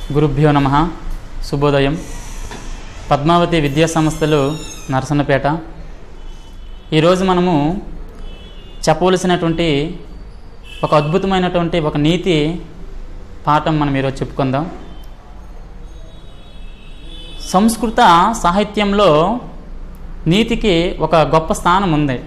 గురుభ్యో నమ శుభోదయం పద్మావతి విద్యా సంస్థలు నరసన్నపేట ఈరోజు మనము చెప్పవలసినటువంటి ఒక అద్భుతమైనటువంటి ఒక నీతి పాఠం మనం ఈరోజు చెప్పుకుందాం సంస్కృత సాహిత్యంలో నీతికి ఒక గొప్ప స్థానం ఉంది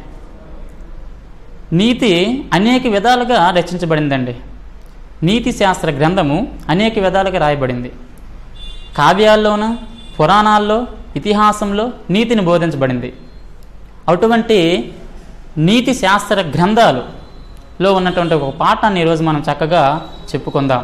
నీతి అనేక విధాలుగా రచించబడిందండి నీతి శాస్త్ర గ్రంథము అనేక విధాలుగా రాయబడింది కావ్యాల్లోన పురాణాల్లో ఇతిహాసంలో నీతిని బోధించబడింది అటువంటి నీతి శాస్త్ర గ్రంథాలులో ఉన్నటువంటి ఒక పాఠాన్ని ఈరోజు మనం చక్కగా చెప్పుకుందాం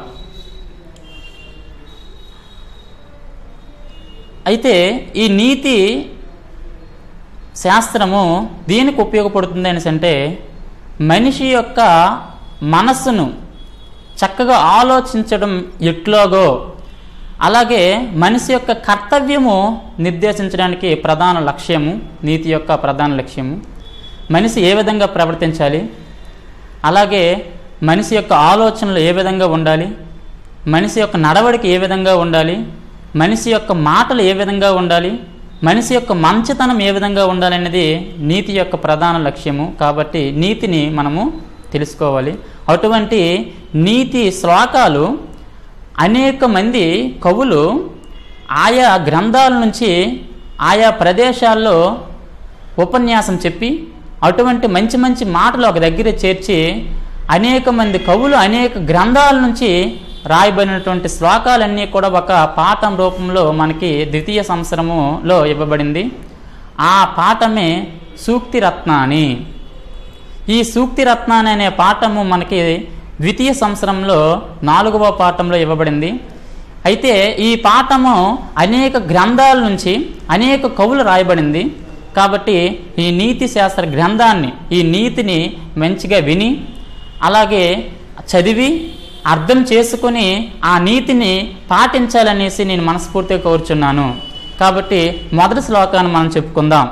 అయితే ఈ నీతి శాస్త్రము దేనికి ఉపయోగపడుతుంది అనేసి అంటే మనిషి యొక్క మనస్సును చక్కగా ఆలోచించడం ఎట్లాగో అలాగే మనిషి యొక్క కర్తవ్యము నిర్దేశించడానికి ప్రధాన లక్ష్యము నీతి యొక్క ప్రధాన లక్ష్యము మనిషి ఏ విధంగా ప్రవర్తించాలి అలాగే మనిషి యొక్క ఆలోచనలు ఏ విధంగా ఉండాలి మనిషి యొక్క నడవడిక ఏ విధంగా ఉండాలి మనిషి యొక్క మాటలు ఏ విధంగా ఉండాలి మనిషి యొక్క మంచితనం ఏ విధంగా ఉండాలనేది నీతి యొక్క ప్రధాన లక్ష్యము కాబట్టి నీతిని మనము తెలుసుకోవాలి అటువంటి నీతి శ్లోకాలు అనేక మంది కవులు ఆయా గ్రంథాల నుంచి ఆయా ప్రదేశాల్లో ఉపన్యాసం చెప్పి అటువంటి మంచి మంచి మాటలు ఒక దగ్గర చేర్చి అనేక మంది కవులు అనేక గ్రంథాల నుంచి రాయబడినటువంటి శ్లోకాలన్నీ కూడా ఒక పాఠం రూపంలో మనకి ద్వితీయ సంవత్సరములో ఇవ్వబడింది ఆ పాఠమే సూక్తి రత్నాని ఈ సూక్తి రత్నాన్ని అనే పాఠము మనకి ద్వితీయ సంవత్సరంలో నాలుగవ పాఠంలో ఇవ్వబడింది అయితే ఈ పాఠము అనేక గ్రంథాల నుంచి అనేక కవులు రాయబడింది కాబట్టి ఈ నీతి శాస్త్ర గ్రంథాన్ని ఈ నీతిని మంచిగా విని అలాగే చదివి అర్థం చేసుకొని ఆ నీతిని పాటించాలనేసి నేను మనస్ఫూర్తిగా కోరుచున్నాను కాబట్టి మొదటి శ్లోకాన్ని మనం చెప్పుకుందాం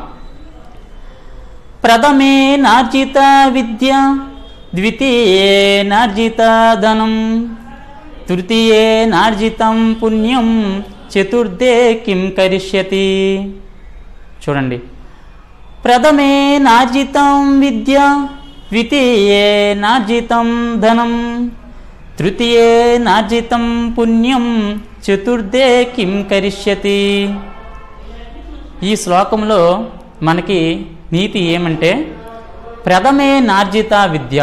ప్రథమే నార్జిత విద్య ద్వితీయే నార్జిత ధనం తృతీయే నార్జితం పుణ్యం చతుర్థే కిం కరిష్యతి చూడండి ప్రథమే నార్జితం విద్య ద్వితీయే నార్జితం ధనం తృతీయే నార్జితం పుణ్యం చతుర్థే కిం కరిష్యతి ఈ శ్లోకంలో మనకి నీతి ఏమంటే ప్రథమే నార్జిత విద్య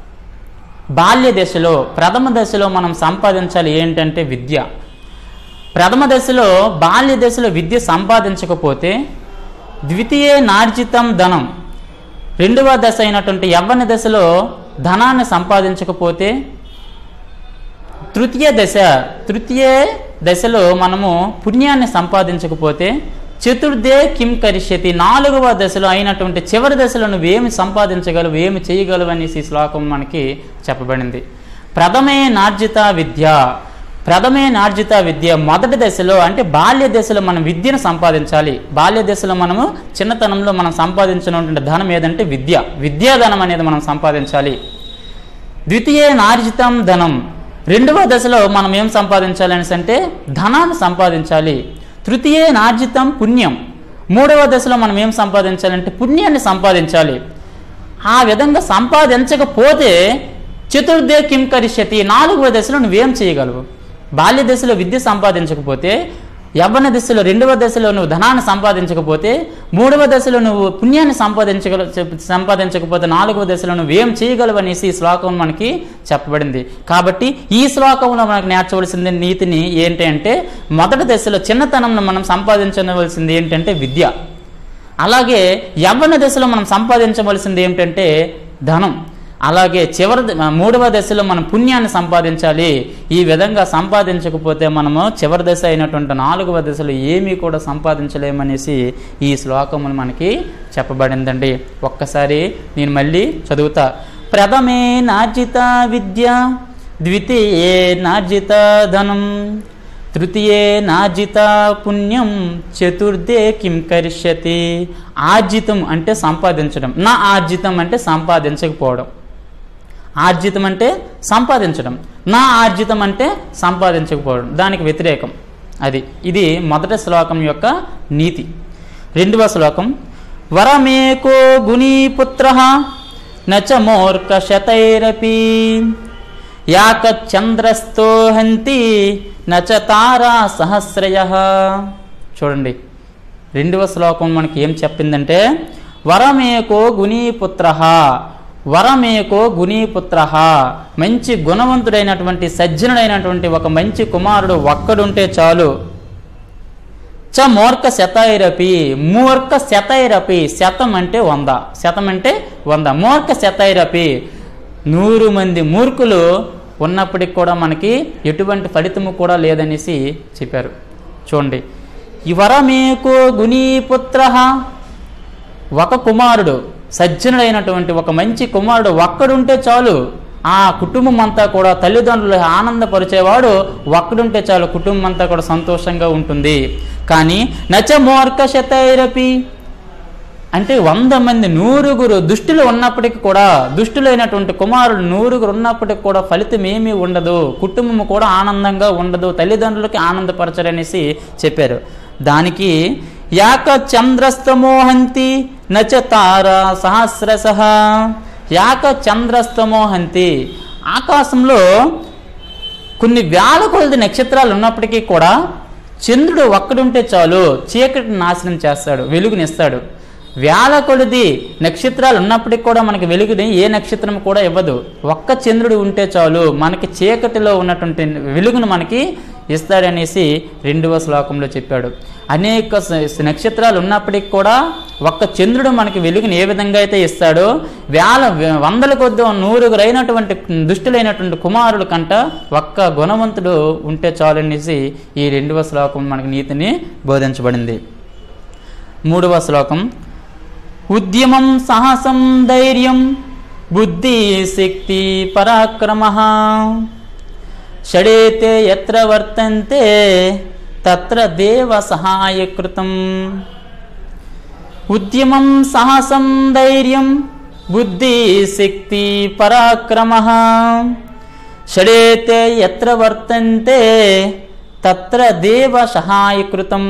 బాల్య దశలో ప్రథమ దశలో మనం సంపాదించాలి ఏంటంటే విద్య ప్రథమ దశలో బాల్య దశలో విద్య సంపాదించకపోతే ద్వితీయ నార్జితం ధనం రెండవ దశ అయినటువంటి యవ్వన దశలో ధనాన్ని సంపాదించకపోతే తృతీయ దశ తృతీయ దశలో మనము పుణ్యాన్ని సంపాదించకపోతే చతుర్థే కిం కరిష్యతి నాలుగవ దశలో అయినటువంటి చివరి దశలో నువ్వేమి సంపాదించగలవు ఏమి చేయగలవు అనేసి ఈ శ్లోకం మనకి చెప్పబడింది ప్రథమే నార్జిత విద్య ప్రథమే నార్జిత విద్య మొదటి దశలో అంటే బాల్య దశలో మనం విద్యను సంపాదించాలి బాల్య దశలో మనము చిన్నతనంలో మనం సంపాదించినటువంటి ధనం ఏదంటే విద్య విద్యాధనం అనేది మనం సంపాదించాలి ద్వితీయ నార్జితం ధనం రెండవ దశలో మనం ఏం సంపాదించాలి అనేసి అంటే ధనాన్ని సంపాదించాలి తృతీయ నార్జితం పుణ్యం మూడవ దశలో మనం ఏం సంపాదించాలంటే పుణ్యాన్ని సంపాదించాలి ఆ విధంగా సంపాదించకపోతే చతుర్థే కిం కరిష్యతి నాలుగవ దశలో నువ్వేం చేయగలవు బాల్య దశలో విద్య సంపాదించకపోతే యవ్వన దశలో రెండవ దశలో నువ్వు ధనాన్ని సంపాదించకపోతే మూడవ దశలో నువ్వు పుణ్యాన్ని సంపాదించగల సంపాదించకపోతే నాలుగవ దశలో నువ్వు ఏం చేయగలవు అనేసి ఈ శ్లోకం మనకి చెప్పబడింది కాబట్టి ఈ శ్లోకంలో మనకు నేర్చవలసింది నీతిని ఏంటి అంటే మొదటి దశలో చిన్నతనంలో మనం సంపాదించవలసింది ఏంటంటే విద్య అలాగే యవ్వన దశలో మనం సంపాదించవలసింది ఏమిటంటే ధనం అలాగే చివరి ద- మూడవ దశలో మనం పుణ్యాన్ని సంపాదించాలి ఈ విధంగా సంపాదించకపోతే మనము చివరి దశ అయినటువంటి నాలుగవ దశలో ఏమీ కూడా సంపాదించలేమనేసి ఈ శ్లోకములు మనకి చెప్పబడిందండి ఒక్కసారి నేను మళ్ళీ చదువుతా ప్రథమే నార్జిత విద్య ద్వితీయే నార్జిత ధనం తృతీయే నార్జిత పుణ్యం చతుర్థే కిం కరిష్యతి ఆర్జితం అంటే సంపాదించడం నా ఆర్జితం అంటే సంపాదించకపోవడం ఆర్జితం అంటే సంపాదించడం నా ఆర్జితం అంటే సంపాదించకపోవడం దానికి వ్యతిరేకం అది ఇది మొదటి శ్లోకం యొక్క నీతి రెండవ శ్లోకం వరమేకో గుణీపుత్ర నచ మూర్ఖ శతైరపి యాక చంద్రస్థో హంతి నచ తారా సహస్రయ చూడండి రెండవ శ్లోకం మనకి ఏం చెప్పిందంటే వరమేకో గుణీపుత్ర వరమేకో గుణీపుత్ర మంచి గుణవంతుడైనటువంటి సజ్జనుడైనటువంటి ఒక మంచి కుమారుడు ఒక్కడుంటే చాలు చ మూర్ఖ శతైరపి మూర్ఖ శతైరపి శతం అంటే వంద శతం అంటే వంద మూర్ఖ శతైరపి నూరు మంది మూర్ఖులు ఉన్నప్పటికి కూడా మనకి ఎటువంటి ఫలితము కూడా లేదనేసి చెప్పారు చూడండి ఇవరమేకో గుణీపుత్ర ఒక కుమారుడు సజ్జనుడైనటువంటి ఒక మంచి కుమారుడు ఒక్కడుంటే చాలు ఆ కుటుంబం అంతా కూడా తల్లిదండ్రులు ఆనందపరిచేవాడు ఒక్కడుంటే చాలు కుటుంబం అంతా కూడా సంతోషంగా ఉంటుంది కానీ నచ మూర్ఖ శతైరపి అంటే వంద మంది నూరుగురు దుష్టులు ఉన్నప్పటికీ కూడా దుష్టులైనటువంటి కుమారుడు నూరుగురు ఉన్నప్పటికీ కూడా ఫలితం ఏమీ ఉండదు కుటుంబం కూడా ఆనందంగా ఉండదు తల్లిదండ్రులకి ఆనందపరచరనేసి చెప్పారు దానికి యాక చంద్రస్తమోహంతి నచ తార సహస్రశ యాక చంద్రస్తమోహంతి ఆకాశంలో కొన్ని వేల కొలది నక్షత్రాలు ఉన్నప్పటికీ కూడా చంద్రుడు ఒక్కడుంటే చాలు చీకటిని నాశనం చేస్తాడు వెలుగునిస్తాడు వేల కొలది నక్షత్రాలు ఉన్నప్పటికీ కూడా మనకి వెలుగుని ఏ నక్షత్రం కూడా ఇవ్వదు ఒక్క చంద్రుడు ఉంటే చాలు మనకి చీకటిలో ఉన్నటువంటి వెలుగును మనకి ఇస్తాడనేసి రెండవ శ్లోకంలో చెప్పాడు అనేక స- నక్షత్రాలు ఉన్నప్పటికీ కూడా ఒక్క చంద్రుడు మనకి వెలుగుని ఏ విధంగా అయితే ఇస్తాడో వేల వందల కొద్ది నూరుగురైనటువంటి దుష్టులైనటువంటి కుమారుడు కంట ఒక్క గుణవంతుడు ఉంటే చాలు అనేసి ఈ రెండవ శ్లోకం మనకి నీతిని బోధించబడింది మూడవ శ్లోకం ఉద్యమం సాహసం ధైర్యం బుద్ధి శక్తి పరాక్రమ షడేతే ఎత్ర వర్తంతే తత్ర దేవ సహాయకృతం ఉద్యమం సాహసం ధైర్యం బుద్ధి శక్తి పరాక్రమ షడేతే ఎత్ర వర్తంతే తత్ర దేవ సహాయకృతం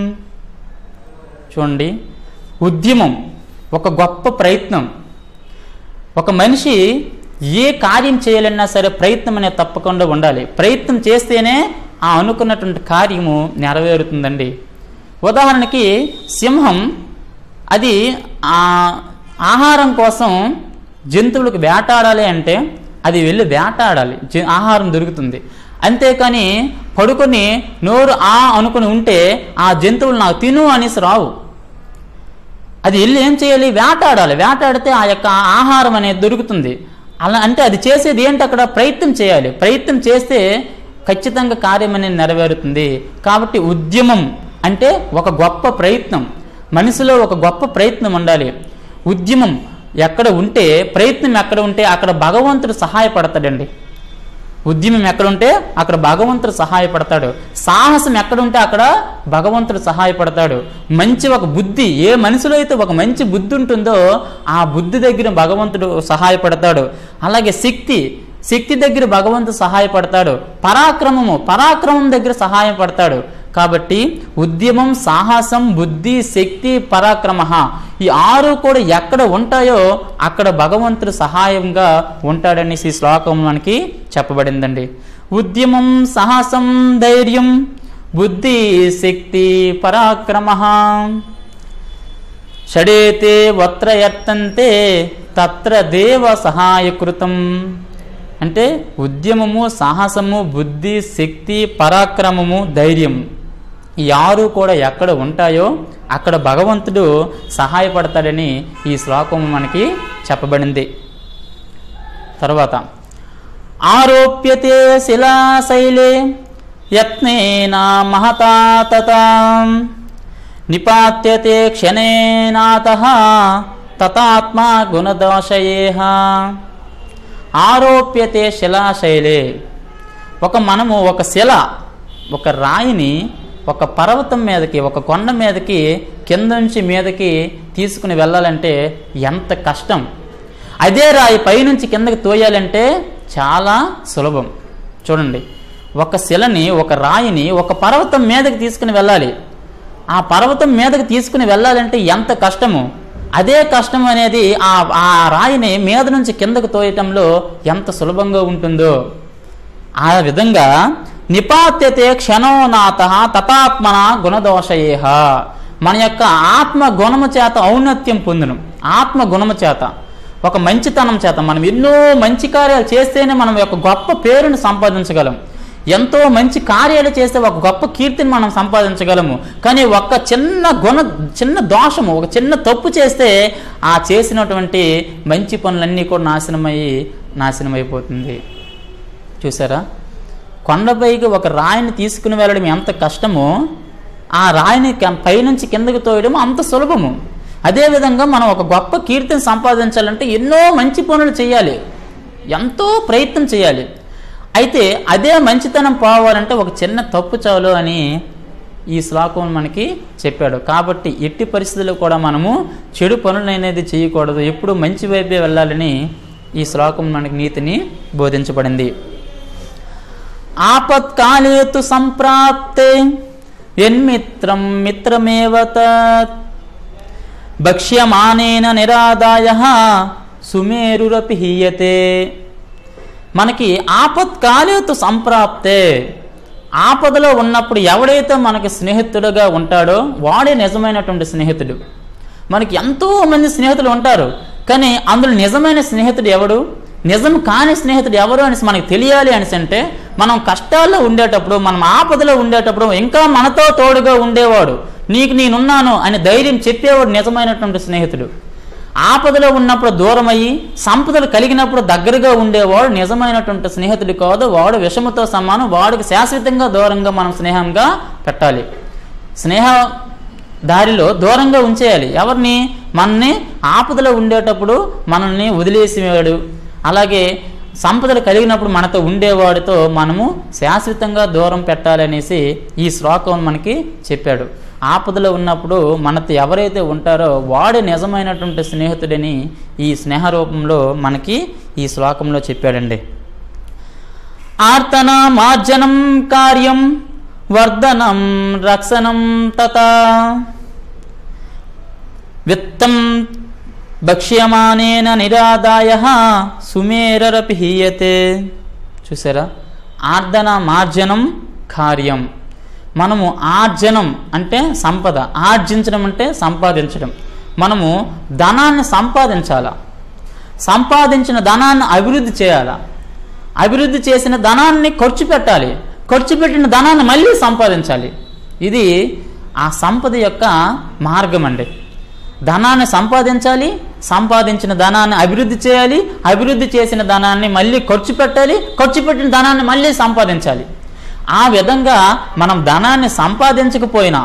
చూడండి ఉద్యమం ఒక గొప్ప ప్రయత్నం ఒక మనిషి ఏ కార్యం చేయాలన్నా సరే ప్రయత్నం అనేది తప్పకుండా ఉండాలి ప్రయత్నం చేస్తేనే ఆ అనుకున్నటువంటి కార్యము నెరవేరుతుందండి ఉదాహరణకి సింహం అది ఆ ఆహారం కోసం జంతువులకు వేటాడాలి అంటే అది వెళ్ళి వేటాడాలి జ- ఆహారం దొరుకుతుంది అంతేకాని పడుకొని నోరు ఆ అనుకుని ఉంటే ఆ జంతువులు నాకు తిను అనేసి రావు అది వెళ్ళి ఏం చేయాలి వేటాడాలి వేటాడితే ఆ యొక్క ఆహారం అనేది దొరుకుతుంది అలా అంటే అది చేసేది ఏంటి అక్కడ ప్రయత్నం చేయాలి ప్రయత్నం చేస్తే ఖచ్చితంగా కార్యం అనేది నెరవేరుతుంది కాబట్టి ఉద్యమం అంటే ఒక గొప్ప ప్రయత్నం మనిషిలో ఒక గొప్ప ప్రయత్నం ఉండాలి ఉద్యమం ఎక్కడ ఉంటే ప్రయత్నం ఎక్కడ ఉంటే అక్కడ భగవంతుడు సహాయపడతాడండి ఉద్యమం ఎక్కడ ఉంటే అక్కడ భగవంతుడు సహాయపడతాడు సాహసం ఎక్కడ ఉంటే అక్కడ భగవంతుడు సహాయపడతాడు మంచి ఒక బుద్ధి ఏ మనిషిలో అయితే ఒక మంచి బుద్ధి ఉంటుందో ఆ బుద్ధి దగ్గర భగవంతుడు సహాయపడతాడు అలాగే శక్తి శక్తి దగ్గర భగవంతుడు సహాయపడతాడు పరాక్రమము పరాక్రమం దగ్గర సహాయపడతాడు కాబట్టి ఉద్యమం సాహసం బుద్ధి శక్తి పరాక్రమ ఈ ఆరు కూడా ఎక్కడ ఉంటాయో అక్కడ భగవంతుడు సహాయంగా ఉంటాడనేసి ఈ శ్లోకం మనకి చెప్పబడిందండి ఉద్యమం సాహసం ధైర్యం బుద్ధి శక్తి పరాక్రమ షడేతే వత్ర ఎత్తంతే తత్ర దేవ సహాయకృతం అంటే ఉద్యమము సాహసము బుద్ధి శక్తి పరాక్రమము ధైర్యము ఈ ఆరు కూడా ఎక్కడ ఉంటాయో అక్కడ భగవంతుడు సహాయపడతాడని ఈ శ్లోకం మనకి చెప్పబడింది తర్వాత ఆరోప్యతే శిలాశైలే యత్నేన మహతా తతా నిపాత్యతే క్షణేనాత తతాత్మా గుణదోషయేహ ఆరోప్యతే శిలాశైలే ఒక మనము ఒక శిల ఒక రాయిని ఒక పర్వతం మీదకి ఒక కొండ మీదకి కింద నుంచి మీదకి తీసుకుని వెళ్ళాలంటే ఎంత కష్టం అదే రాయి పైనుంచి కిందకి తోయాలంటే చాలా సులభం చూడండి ఒక శిలని ఒక రాయిని ఒక పర్వతం మీదకి తీసుకుని వెళ్ళాలి ఆ పర్వతం మీదకి తీసుకుని వెళ్ళాలంటే ఎంత కష్టము అదే కష్టం అనేది ఆ ఆ రాయిని మీద నుంచి కిందకు తోయటంలో ఎంత సులభంగా ఉంటుందో ఆ విధంగా నిపాత్యతే క్షణోనాథ తథాత్మన గుణదోషయేహ మన యొక్క ఆత్మ గుణము చేత ఔన్నత్యం పొందును ఆత్మ గుణము చేత ఒక మంచితనం చేత మనం ఎన్నో మంచి కార్యాలు చేస్తేనే మనం ఒక గొప్ప పేరుని సంపాదించగలం ఎంతో మంచి కార్యాలు చేస్తే ఒక గొప్ప కీర్తిని మనం సంపాదించగలము కానీ ఒక చిన్న గుణ చిన్న దోషము ఒక చిన్న తప్పు చేస్తే ఆ చేసినటువంటి మంచి పనులన్నీ కూడా నాశనమయ్యి నాశనమైపోతుంది చూసారా కొండపైకి ఒక రాయిని తీసుకుని వెళ్ళడం ఎంత కష్టమో ఆ రాయిని క- పైనుంచి కిందకి తోయడం అంత సులభము అదేవిధంగా మనం ఒక గొప్ప కీర్తిని సంపాదించాలంటే ఎన్నో మంచి పనులు చేయాలి ఎంతో ప్రయత్నం చేయాలి అయితే అదే మంచితనం పోవాలంటే ఒక చిన్న తప్పు చాలు అని ఈ శ్లోకం మనకి చెప్పాడు కాబట్టి ఎట్టి పరిస్థితుల్లో కూడా మనము చెడు పనులు అనేది చేయకూడదు ఎప్పుడు మంచి వైపే వెళ్ళాలని ఈ శ్లోకం మనకి నీతిని బోధించబడింది ఆపత్కాలే తు సంప్రాప్తే యన్మిత్రం మిత్రమేవ తత్ భక్ష్యమానేన నిరాదాయ సుమేరురపి హీయతే మనకి ఆపత్కాలే తు సంప్రాప్తే ఆపదలో ఉన్నప్పుడు ఎవడైతే మనకి స్నేహితుడుగా ఉంటాడో వాడే నిజమైనటువంటి స్నేహితుడు మనకి ఎంతో మంది స్నేహితులు ఉంటారు కానీ అందులో నిజమైన స్నేహితుడు ఎవడు నిజం కాని స్నేహితుడు ఎవరు అనేసి మనకి తెలియాలి అనేసి అంటే మనం కష్టాల్లో ఉండేటప్పుడు మనం ఆపదలో ఉండేటప్పుడు ఇంకా మనతో తోడుగా ఉండేవాడు నీకు నేనున్నాను అని ధైర్యం చెప్పేవాడు నిజమైనటువంటి స్నేహితుడు ఆపదలో ఉన్నప్పుడు దూరం అయ్యి సంపదలు కలిగినప్పుడు దగ్గరగా ఉండేవాడు నిజమైనటువంటి స్నేహితుడు కాదు వాడు విషముతో సమానం వాడికి శాశ్వతంగా దూరంగా మనం స్నేహంగా పెట్టాలి స్నేహ దారిలో దూరంగా ఉంచేయాలి ఎవరిని మనని ఆపదలో ఉండేటప్పుడు మనల్ని వదిలేసేవాడు అలాగే సంపదలు కలిగినప్పుడు మనతో ఉండేవాడితో మనము శాశ్వతంగా దూరం పెట్టాలనేసి ఈ శ్లోకం మనకి చెప్పాడు ఆపదలో ఉన్నప్పుడు మనతో ఎవరైతే ఉంటారో వాడే నిజమైనటువంటి స్నేహితుడని ఈ స్నేహ రూపంలో మనకి ఈ శ్లోకంలో చెప్పాడండి ఆర్తన మార్జనం కార్యం వర్ధనం రక్షణం తథా విత్తం భక్ష్యమానేన నిరాదాయ సుమేరరపి హీయతే చూసారా ఆర్ధన మార్జనం కార్యం మనము ఆర్జనం అంటే సంపద ఆర్జించడం అంటే సంపాదించడం మనము ధనాన్ని సంపాదించాలా సంపాదించిన ధనాన్ని అభివృద్ధి చేయాలా అభివృద్ధి చేసిన ధనాన్ని ఖర్చు పెట్టాలి ఖర్చు పెట్టిన ధనాన్ని మళ్ళీ సంపాదించాలి ఇది ఆ సంపద యొక్క మార్గం అండి ధనాన్ని సంపాదించాలి సంపాదించిన ధనాన్ని అభివృద్ధి చేయాలి అభివృద్ధి చేసిన ధనాన్ని మళ్ళీ ఖర్చు పెట్టాలి ఖర్చు పెట్టిన ధనాన్ని మళ్ళీ సంపాదించాలి ఆ విధంగా మనం ధనాన్ని సంపాదించకపోయినా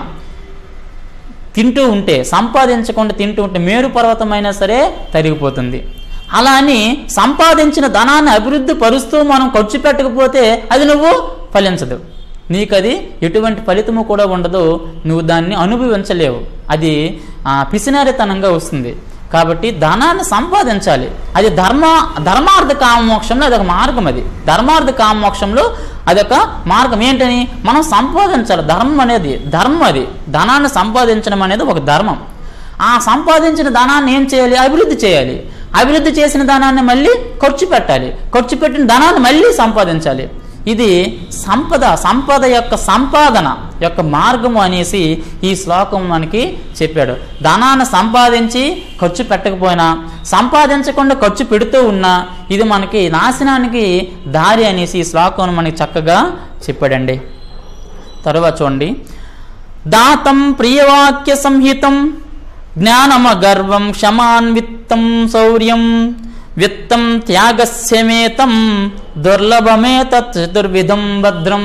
తింటూ ఉంటే సంపాదించకుండా తింటూ ఉంటే మేరు పర్వతమైనా సరే తరిగిపోతుంది అలా అని సంపాదించిన ధనాన్ని అభివృద్ధి పరుస్తూ మనం ఖర్చు పెట్టకపోతే అది నువ్వు ఫలించదు నీకు అది ఎటువంటి ఫలితము కూడా ఉండదు నువ్వు దాన్ని అనుభవించలేవు అది ఆ, పిసినారితనంగా వస్తుంది కాబట్టి ధనాన్ని సంపాదించాలి అది ధర్మ ధర్మార్థ కామమోక్షంలో అదొక మార్గం అది ధర్మార్థ కామమోక్షంలో అదొక మార్గం ఏంటని మనం సంపాదించాలి ధర్మం అనేది ధర్మం అది ధనాన్ని సంపాదించడం అనేది ఒక ధర్మం ఆ సంపాదించిన ధనాన్ని ఏం చేయాలి అభివృద్ధి చేయాలి అభివృద్ధి చేసిన ధనాన్ని మళ్ళీ ఖర్చు పెట్టాలి ఖర్చు పెట్టిన ధనాన్ని మళ్ళీ సంపాదించాలి ఇది సంపద సంపద యొక్క సంపాదన యొక్క మార్గము అనేసి ఈ శ్లోకం మనకి చెప్పాడు ధనాన్ని సంపాదించి ఖర్చు పెట్టకపోయినా సంపాదించకుండా ఖర్చు పెడుతూ ఉన్నా ఇది మనకి నాశనానికి దారి అనేసి ఈ శ్లోకం మనకి చక్కగా చెప్పాడండి తరువాత చూడండి దాతం ప్రియవాక్య సంహితం జ్ఞానమగర్వం క్షమాన్విత్తం శౌర్యం విత్తం త్యాగస్యమేతం దుర్లభమే తత్ చతుర్విధం భద్రం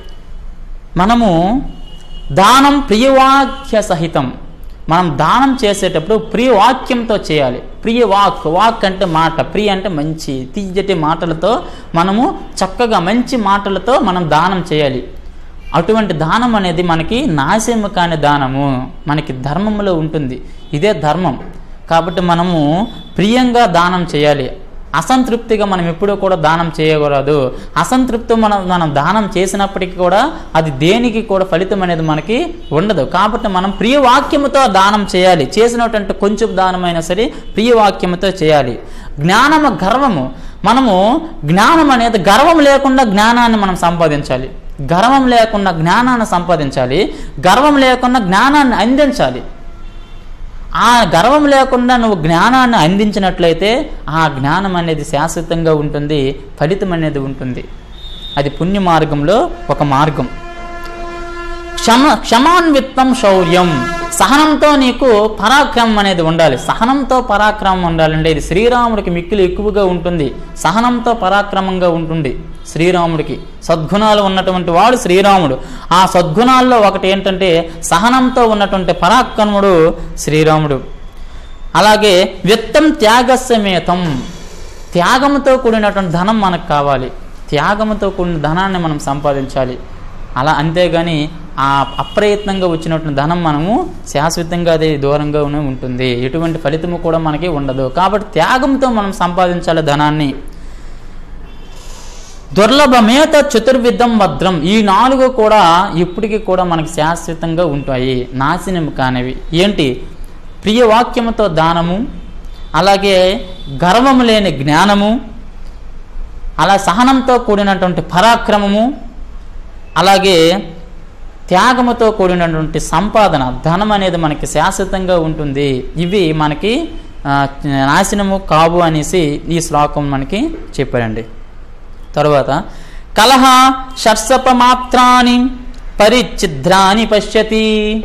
మనము దానం ప్రియవాక్య సహితం మనం దానం చేసేటప్పుడు ప్రియవాక్యంతో చేయాలి ప్రియ వాక్ వాక్ అంటే మాట ప్రియ అంటే మంచి తీయటి మాటలతో మనము చక్కగా మంచి మాటలతో మనం దానం చేయాలి అటువంటి దానం అనేది మనకి నాశము కాని దానము మనకి ధర్మంలో ఉంటుంది ఇదే ధర్మం కాబట్టి మనము ప్రియంగా దానం చేయాలి అసంతృప్తిగా మనం ఎప్పుడూ కూడా దానం చేయకూడదు అసంతృప్తి మనం మనం దానం చేసినప్పటికీ కూడా అది దేనికి కూడా ఫలితం అనేది మనకి ఉండదు కాబట్టి మనం ప్రియవాక్యముతో దానం చేయాలి చేసినటువంటి కొంచెం దానమైనా సరే ప్రియవాక్యముతో చేయాలి జ్ఞానము గర్వము మనము జ్ఞానం అనేది గర్వం లేకుండా జ్ఞానాన్ని మనం సంపాదించాలి గర్వం లేకుండా జ్ఞానాన్ని సంపాదించాలి గర్వం లేకుండా జ్ఞానాన్ని అందించాలి ఆ గర్వం లేకుండా నువ్వు జ్ఞానాన్ని అందించినట్లయితే ఆ జ్ఞానం అనేది శాశ్వతంగా ఉంటుంది ఫలితం అనేది ఉంటుంది అది పుణ్య మార్గంలో ఒక మార్గం క్షమ క్షమాన్విత్తం శౌర్యం సహనంతో నీకు పరాక్రమం అనేది ఉండాలి సహనంతో పరాక్రమం ఉండాలంటే ఇది శ్రీరాముడికి మిక్కిలి ఎక్కువగా ఉంటుంది సహనంతో పరాక్రమంగా ఉంటుంది శ్రీరాముడికి సద్గుణాలు ఉన్నటువంటి వాడు శ్రీరాముడు ఆ సద్గుణాల్లో ఒకటి ఏంటంటే సహనంతో ఉన్నటువంటి పరాక్రముడు శ్రీరాముడు అలాగే వ్యక్తం త్యాగస్యమేతం త్యాగంతో కూడినటువంటి ధనం మనకు కావాలి త్యాగంతో కూడిన ధనాన్ని మనం సంపాదించాలి అలా అంతేగాని ఆ అప్రయత్నంగా వచ్చినటువంటి ధనం మనము శాశ్వతంగా అది దూరంగానే ఉంటుంది ఎటువంటి ఫలితము కూడా మనకి ఉండదు కాబట్టి త్యాగంతో మనం సంపాదించాలి ధనాన్ని దుర్లభమేత చతుర్విధం భద్రం ఈ నాలుగు కూడా ఇప్పటికీ కూడా మనకి శాశ్వతంగా ఉంటాయి నాశనం కానివి ఏంటి ప్రియవాక్యముతో దానము అలాగే గర్వము లేని జ్ఞానము అలా సహనంతో కూడినటువంటి పరాక్రమము అలాగే త్యాగముతో కూడినటువంటి సంపాదన ధనం అనేది మనకి శాశ్వతంగా ఉంటుంది ఇవి మనకి ఆ, నాశనము కావు అనేసి ఈ శ్లోకం మనకి చెప్పారండి తరువాత కలహ షర్సపమాత్రాని పరిచ్ఛిద్రాని పశ్యతి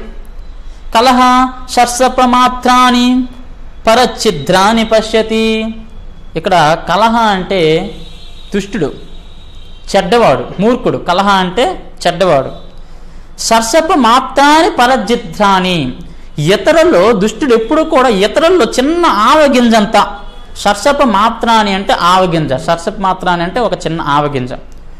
కలహ షర్సపమాత్రాని పరచ్ఛిద్రాని పశ్యతి ఇక్కడ కలహ అంటే దుష్టుడు చెడ్డవాడు మూర్ఖుడు కలహ అంటే చెడ్డవాడు సర్సప మాప్తాని పరజిద్రాని ఇతరుల్లో దుష్టుడు ఎప్పుడు కూడా ఇతరుల్లో చిన్న ఆవగింజంత సర్సప మాత్రాని అంటే ఆవగింజ సర్సప మాత్రాని అంటే ఒక చిన్న ఆవగింజ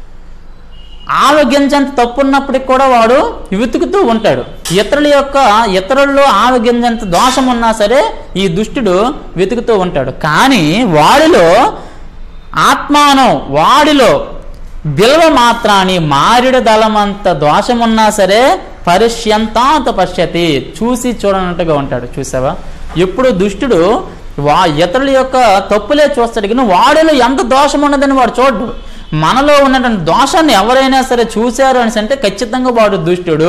ఆవగింజంత తప్పు ఉన్నప్పటికి కూడా వాడు వెతుకుతూ ఉంటాడు ఇతరుల యొక్క ఇతరుల్లో ఆవగింజంత దోషం ఉన్నా సరే ఈ దుష్టుడు వెతుకుతూ ఉంటాడు కానీ వాడిలో ఆత్మానం వాడిలో బిల్వ మాత్రాన్ని మారిడ దళమంత దోషమున్నా సరే పరిష్యంతాంత పశ్యతి చూసి చూడనట్టుగా ఉంటాడు చూసావా ఎప్పుడు దుష్టుడు వా ఇతరుల యొక్క తప్పులే చూస్తాడు కానీ వాడిలో ఎంత దోషం ఉన్నదని వాడు చూడ్డు మనలో ఉన్నటువంటి దోషాన్ని ఎవరైనా సరే చూశారు అని అంటే ఖచ్చితంగా వాడు దుష్టుడు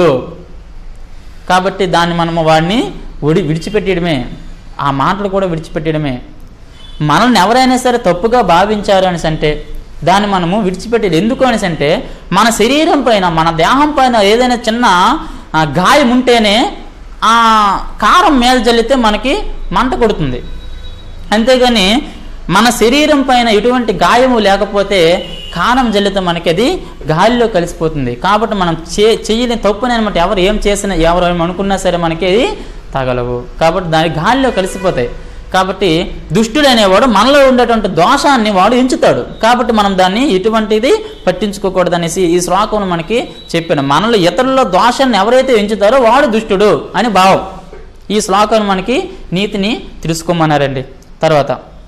కాబట్టి దాన్ని మనము వాడిని విడి విడిచిపెట్టడమే ఆ మాటలు కూడా విడిచిపెట్టడమే మనల్ని ఎవరైనా సరే తప్పుగా భావించారు అనేసి అంటే దాన్ని మనము విడిచిపెట్టేది ఎందుకు అనేసి అంటే మన శరీరం పైన మన దేహం పైన ఏదైనా చిన్న ఆ, గాయం ఉంటేనే ఆ కారం మేలు జల్లితే మనకి మంట కొడుతుంది అంతేగాని మన శరీరం పైన ఎటువంటి గాయము లేకపోతే కారం జల్లితే మనకి అది గాలిలో కలిసిపోతుంది కాబట్టి మనం చే చెయ్యని తప్పుని అనమాట ఎవరు ఏం చేసినా ఎవరు ఏం అనుకున్నా సరే మనకి అది తగలవు కాబట్టి దాని గాలిలో కలిసిపోతాయి కాబట్టి దుష్టుడు అనేవాడు మనలో ఉండేటువంటి దోషాన్ని వాడు ఎంచుతాడు కాబట్టి మనం దాన్ని ఎటువంటిది పట్టించుకోకూడదు అనేసి ఈ శ్లోకం మనకి చెప్పాను మనలో ఇతరుల దోషాన్ని ఎవరైతే ఎంచుతారో వాడు దుష్టుడు అని భావం ఈ శ్లోకం మనకి నీతిని తెలుసుకోమన్నారండి తర్వాత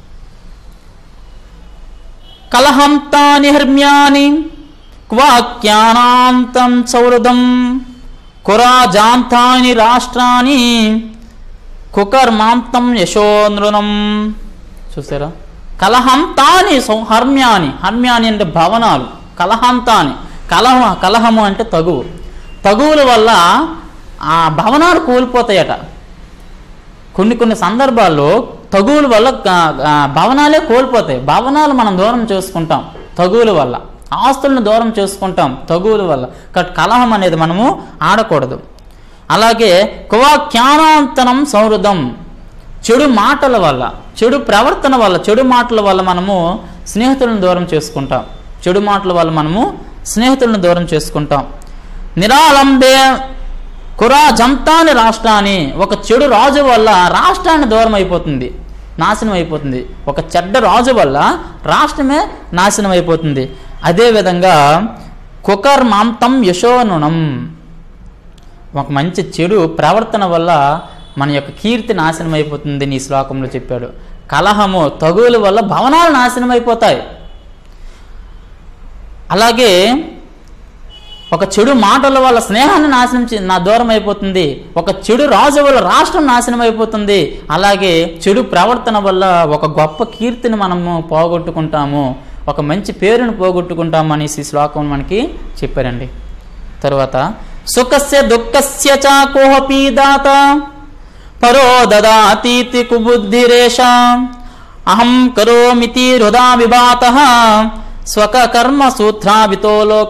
కలహంతాని హర్మ్యాని క్వాక్యానాంతం సౌరదం కురాజాంతాని రాష్ట్రాని కుకర్మాంతం యశోనృనం చూసారా కలహంతాని సౌ హర్మ్యాని హర్మ్యాని అంటే భవనాలు కలహంతాని కలహ కలహము అంటే తగువు తగువుల వల్ల ఆ భవనాలు కూలిపోతాయట కొన్ని కొన్ని సందర్భాల్లో తగువుల వల్ల ఆ, ఆ, భవనాలే కోల్పోతాయి భవనాలు మనం దూరం చేసుకుంటాం తగువుల వల్ల ఆస్తులను దూరం చేసుకుంటాం తగువుల వల్ల కాబట్టి కలహం అనేది మనము ఆడకూడదు అలాగే కువాఖ్యానాంతరం సౌహృదం చెడు మాటల వల్ల చెడు ప్రవర్తన వల్ల చెడు మాటల వల్ల మనము స్నేహితులను దూరం చేసుకుంటాం చెడు మాటల వల్ల మనము స్నేహితులను దూరం చేసుకుంటాం నిరాలంబే కురా జంతాని రాష్ట్రాన్ని ఒక చెడు రాజు వల్ల రాష్ట్రాన్ని దూరం అయిపోతుంది నాశనం అయిపోతుంది ఒక చెడ్డ రాజు వల్ల రాష్ట్రమే నాశనం అయిపోతుంది అదేవిధంగా కుకర్మాంతం యశోనునం ఒక మంచి చెడు ప్రవర్తన వల్ల మన యొక్క కీర్తి నాశనం అయిపోతుంది నీ శ్లోకంలో చెప్పాడు కలహము తగుల వల్ల భవనాలు నాశనం అయిపోతాయి అలాగే ఒక చెడు మాటల వల్ల స్నేహాన్ని నాశనం చే- నా దూరం అయిపోతుంది ఒక చెడు రాజు వల్ల రాష్ట్రం నాశనం అయిపోతుంది అలాగే చెడు ప్రవర్తన వల్ల ఒక గొప్ప కీర్తిని మనము పోగొట్టుకుంటాము ఒక మంచి పేరును పోగొట్టుకుంటాము అనేసి ఈ శ్లోకం మనకి చెప్పారండి తరువాత సుఖస్య దుఃఖస్య చ కోహపి దాత పరో దదాతీతి కుబుద్ధిరేష అహం కరోమితి హృదా విభాత స్వక కర్మ సూత్రావితో లోక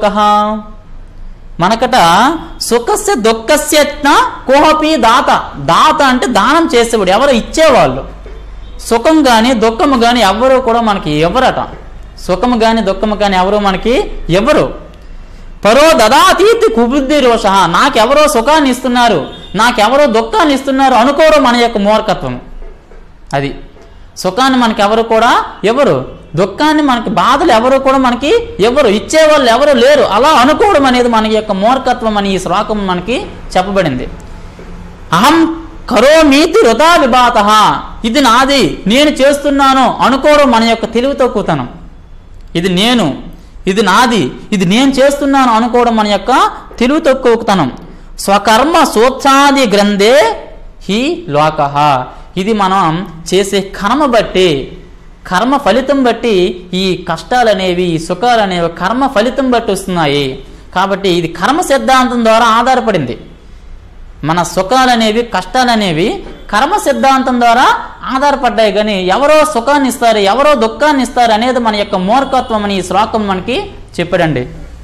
మనకట సుఖస్య దుఃఖస్య కోహపి దాత దాత అంటే దానం చేసేవాడు ఎవరు ఇచ్చేవాళ్ళు సుఖం కానీ దుఃఖము కానీ ఎవరు కూడా మనకి ఎవరట సుఖము కానీ దుఃఖము కానీ ఎవరు మనకి ఎవరు పరో దదాతీతి కుబుద్ధి రోష నాకెవరో సుఖాన్ని ఇస్తున్నారు నాకెవరో దుఃఖాన్ని ఇస్తున్నారు అనుకోవడం మన యొక్క మూర్ఖత్వం అది సుఖాన్ని మనకి ఎవరు కూడా ఎవరు దుఃఖాన్ని మనకి బాధలు ఎవరు కూడా మనకి ఎవరు ఇచ్చేవాళ్ళు ఎవరు లేరు అలా అనుకోవడం అనేది మన యొక్క మూర్ఖత్వం అని ఈ శ్లోకం మనకి చెప్పబడింది అహం కరోమీతి వృధా విభాత ఇది నాది నేను చేస్తున్నాను అనుకోవడం మన యొక్క తెలివి తక్కువతనం ఇది నేను ఇది నాది ఇది నేను చేస్తున్నాను అనుకోవడం మన యొక్క తెలివి తక్కువతనం స్వకర్మ సూత్రాది గ్రంథే హి లోక ఇది మనం చేసే కర్మ బట్టి కర్మ ఫలితం బట్టి ఈ కష్టాలు అనేవి ఈ సుఖాలు అనేవి కర్మ ఫలితం బట్టి వస్తున్నాయి కాబట్టి ఇది కర్మ సిద్ధాంతం ద్వారా ఆధారపడింది మన సుఖాలు అనేవి కష్టాలు అనేవి కర్మ సిద్ధాంతం ద్వారా ఆధారపడ్డాయి కానీ ఎవరో సుఖాన్ని ఇస్తారు ఎవరో దుఃఖాన్ని ఇస్తారు అనేది మన యొక్క మూర్ఖత్వం అని ఈ శ్లోకం మనకి చెప్పాడండి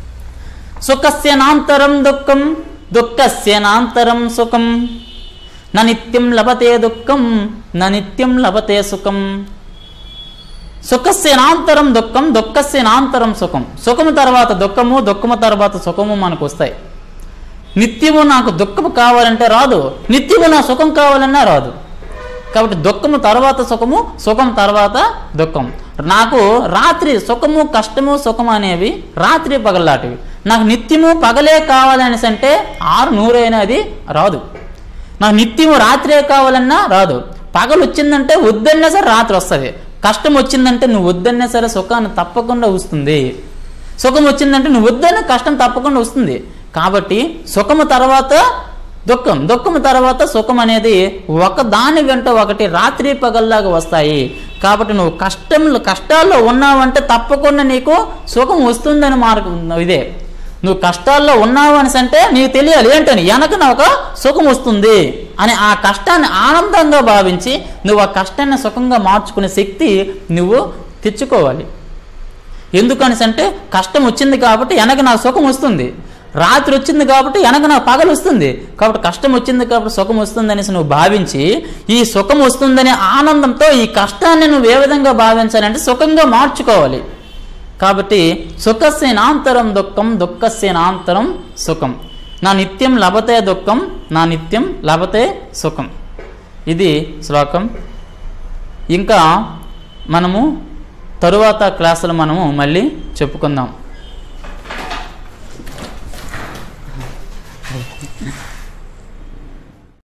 సుఖస్య నాంతరం దుఃఖం దుఃఖస్య నాంతరం సుఖం న నిత్యం లభతే దుఃఖం న నిత్యం లభతే సుఖం సుఖస్య నాంతరం దుఃఖం దుఃఖస్య నాంతరం సుఖం సుఖము తర్వాత దుఃఖము దుఃఖము తర్వాత సుఖము మనకు వస్తాయి నిత్యము నాకు దుఃఖము కావాలంటే రాదు నిత్యము నా సుఖం కావాలన్నా రాదు కాబట్టి దుఃఖము తర్వాత సుఖము సుఖం తర్వాత దుఃఖం నాకు రాత్రి సుఖము కష్టము సుఖము అనేవి రాత్రి పగల్లాంటివి నాకు నిత్యము పగలే కావాలనేసి అంటే ఆరు నూరైనా అది రాదు నాకు నిత్యము రాత్రే కావాలన్నా రాదు పగలు వచ్చిందంటే వద్దన్నా సరే రాత్రి వస్తుంది కష్టం వచ్చిందంటే నువ్వు వద్దన్నా సరే సుఖాన్ని తప్పకుండా వస్తుంది సుఖం వచ్చిందంటే నువ్వు వద్దన్న కష్టం తప్పకుండా వస్తుంది కాబట్టి సుఖము తర్వాత దుఃఖం దుఃఖం తర్వాత సుఖం అనేది ఒక దాని వెంట ఒకటి రాత్రి పగల్లాగా వస్తాయి కాబట్టి నువ్వు కష్టంలో కష్టాల్లో ఉన్నావంటే తప్పకుండా నీకు సుఖం వస్తుందని మార్గం ఇదే నువ్వు కష్టాల్లో ఉన్నావు అనేసి అంటే నీకు తెలియాలి ఏంటని వెనక ఒక సుఖం వస్తుంది అని ఆ కష్టాన్ని ఆనందంగా భావించి నువ్వు ఆ కష్టాన్ని సుఖంగా మార్చుకునే శక్తి నువ్వు తెచ్చుకోవాలి ఎందుకనేసి అంటే కష్టం వచ్చింది కాబట్టి వెనక నాకు సుఖం వస్తుంది రాత్రి వచ్చింది కాబట్టి వెనక నాకు పగలు వస్తుంది కాబట్టి కష్టం వచ్చింది కాబట్టి సుఖం వస్తుంది అనేసి నువ్వు భావించి ఈ సుఖం వస్తుందనే ఆనందంతో ఈ కష్టాన్ని నువ్వు ఏ విధంగా భావించాలంటే సుఖంగా మార్చుకోవాలి కాబట్టి సుఖస్యనాంతరం దుఃఖం దుఃఖస్యనాంతరం సుఖం నా నిత్యం లభతే దుఃఖం నా నిత్యం లభతే సుఖం ఇది శ్లోకం ఇంకా మనము తరువాత క్లాసులో మనము మళ్ళీ చెప్పుకుందాం